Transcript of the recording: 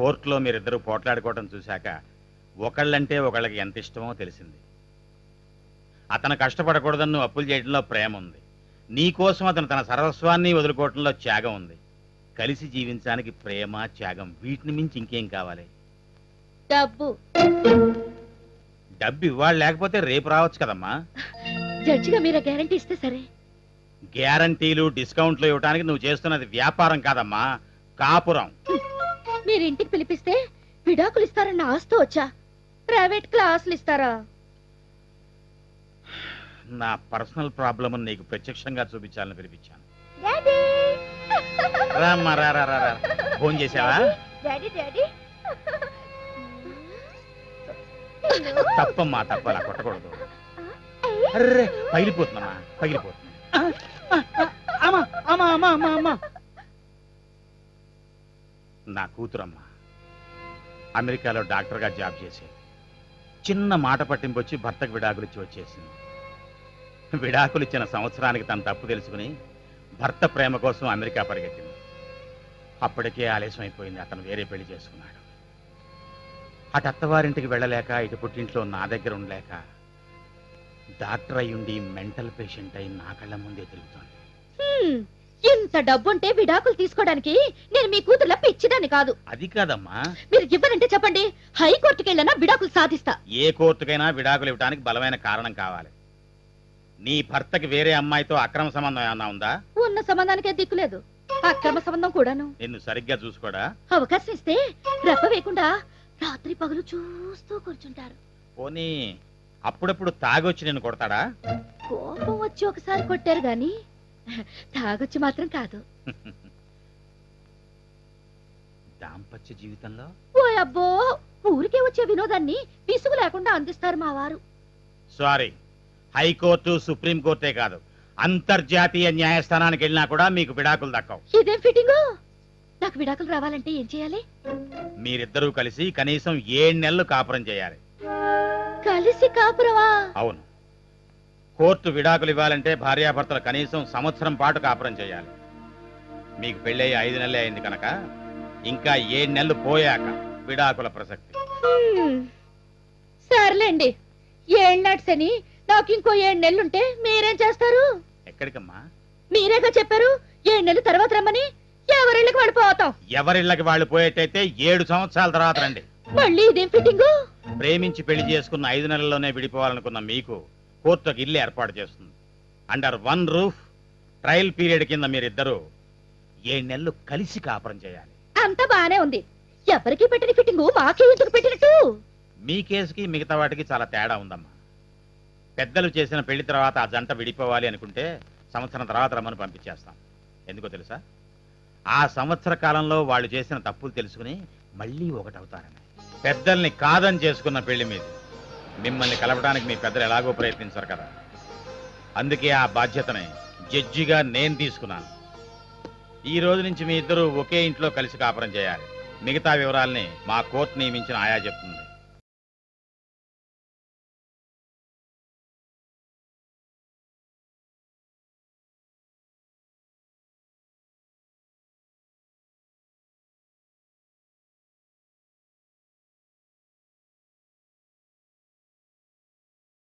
కోర్టులో మీరిద్దరూ పోట్లాడుకోవడం చూశాక ఒకళ్ళంటే ఒకళ్ళకి ఎంత ఇష్టమో తెలిసింది అతను కష్టపడకూడదని నువ్వు అప్పులు చేయడంలో ప్రేమ ఉంది నీకోసం అతను తన సర్వస్వాన్ని వదులుకోవడంలో త్యాగం ఉంది కలిసి జీవించడానికి ప్రేమ త్యాగం వీటిని మించి ఇంకేం కావాలి డబ్బు డబ్బు ఇవాళ లేకపోతే రేపు రావచ్చు కదమ్మా జడ్జిగా మీరు గ్యారంటీ ఇస్తే సరే గ్యారంటీలు డిస్కౌంట్లు ఇవ్వడానికి నువ్వు చేస్తున్నది వ్యాపారం కాదమ్మా కాపురం మీరు ఇంటికి పిలిపిస్తే విడాకులు ఇస్తారన్న ఆస్తో వచ్చా ప్రైవేట్ క్లాసులు ఇస్తారా నా పర్సనల్ ప్రాబ్లమ్ నీకు ప్రత్యక్షంగా చూపించాలని పిలిపించాను డాడీ రామ్మా రా రా రా రా. ఫోన్ చేసావా డాడీ డాడీ తప్పమ్మా తప్ప అలా కొట్టకూడదు అర్రే పగిలిపోతుందమ్మా పగిలిపోతుంది అమ్మా అమ్మా అమ్మా అమ్మా అమ్మా నా కూతురమ్మా అమెరికాలో డాక్టర్గా జాబ్ చేసేది చిన్న మాట పట్టింపు వచ్చి భర్తకు విడాకులు ఇచ్చి వచ్చేసింది విడాకులు ఇచ్చిన సంవత్సరానికి తన తప్పు తెలుసుకుని భర్త ప్రేమ కోసం అమెరికా పరిగెత్తింది అప్పటికే ఆలస్యం అయిపోయింది అతను వేరే పెళ్లి చేసుకున్నాడు అటు అత్తవారింటికి వెళ్ళలేక ఇటు పుట్టింట్లో నా దగ్గర ఉండలేక డాక్టర్ అయ్యుండి మెంటల్ పేషెంట్ అయి నా కళ్ళ ముందే తిరుగుతోంది హ్మ్, ఇంత డబ్బుంటే విడాకులు తీసుకోవడానికి నేను మీ కూతుర్ల పిచ్చిదాన్ని కాదు అది కాదమ్మా మీరు ఇవ్వనంటే చెప్పండి హైకోర్టుకి వెళ్ళినా విడాకులు సాధిస్తా ఏ కోర్టుకైనా విడాకులు ఇవ్వడానికి బలమైన కారణం కావాలి నీ భర్తకి వేరే అమ్మాయితో అక్రమ సంబంధం ఏమన్నా ఉందా ఉన్న సంబంధానికే దిక్కులేదు అక్రమ సంబంధం కూడాను నిన్ను సరిగ్గా చూసుకోడా అవకాశం ఇస్తే రెప్ప వేయకుండా రాత్రి పగలు చూస్తూ కూర్చుంటారు పోనీ అప్పుడప్పుడు తాగొచ్చి నిన్ను కొడతాడా కోపం వచ్చి ఒకసారి కొట్టారు గాని తాగొచ్చి మాత్రం కాదు దాంపత్య జీవితంలో ఓ అబ్బో ఊరికే వచ్చే వినోదాన్ని విసుగు లేకుండా అందిస్తారు మా వారు సారీ హైకోర్టు సుప్రీంకోర్టే కాదు అంతర్జాతీయ న్యాయస్థానానికి వెళ్ళినా కూడా మీకు విడాకులు దక్కవు ఇదేం ఫిట్టింగు నాకు విడాకులు రావాలంటే ఏం చేయాలి మీరిద్దరూ కలిసి కనీసం ఏడు నెలలు కాపురం చేయాలి కలిసి కాపురవా అవును కోర్టు విడాకులు ఇవ్వాలంటే భార్యాభర్తలు కనీసం సంవత్సరం పాటు కాపురం చేయాలి మీకు పెళ్ళయి ఐదు నెలలే అయింది కనుక ఇంకా ఏడు నెలలు పోయాక విడాకుల ప్రసక్తి హ్మ్. సర్లేండి ఏళ్ళనాటి శని నాకు ఇంకో ఏడు నెలలుంటే మీరేం చేస్తారు ఎక్కడికమ్మా మీరేగా చెప్పారు ఏడు నెలలు తర్వాత రమ్మని ఎవరిళ్ళకి పడిపోతాం ఎవరిళ్ళకి వాళ్ళు పోయేటైతే ఏడు సంవత్సరాల తర్వాత రండి మళ్ళీ ఇదేం ఫిట్టింగు ప్రేమించి పెళ్లి చేసుకున్న ఐదు నెలల్లోనే విడిపోవాలనుకున్న మీకు కోర్టు ఒక ఇల్లు ఏర్పాటు చేస్తుంది under one roof trial period కింద మీరిద్దరూ ఏడు నెలలు కలిసి కాపురం చేయాలి అంతా బానే ఉంది ఎవరికి పెట్టిన ఫిట్టింగు మాకే ఎందుకు పెట్టినట్టు మీ కేసుకి మిగతా వాటికి చాలా తేడా ఉందమ్మా పెద్దలు చేసిన పెళ్లి తర్వాత ఆ జంట విడిపోవాలి అనుకుంటే సంవత్సరం తర్వాత రమ్మని పంపించేస్తాం ఎందుకో తెలుసా ఆ సంవత్సర కాలంలో వాళ్ళు చేసిన తప్పులు తెలుసుకుని మళ్ళీ ఒకటవుతారని పెద్దల్ని కాదని చేసుకున్న పెళ్లి మీద మిమ్మల్ని కలపడానికి మీ పెద్దలు ఎలాగో ప్రయత్నించారు కదా అందుకే ఆ బాధ్యతని జడ్జిగా నేను తీసుకున్నాను ఈ రోజు నుంచి మీ ఇద్దరు ఒకే ఇంట్లో కలిసి కాపురం చేయాలి మిగతా వివరాల్ని మా కోర్టు నియమించిన ఆయా చెప్తుంది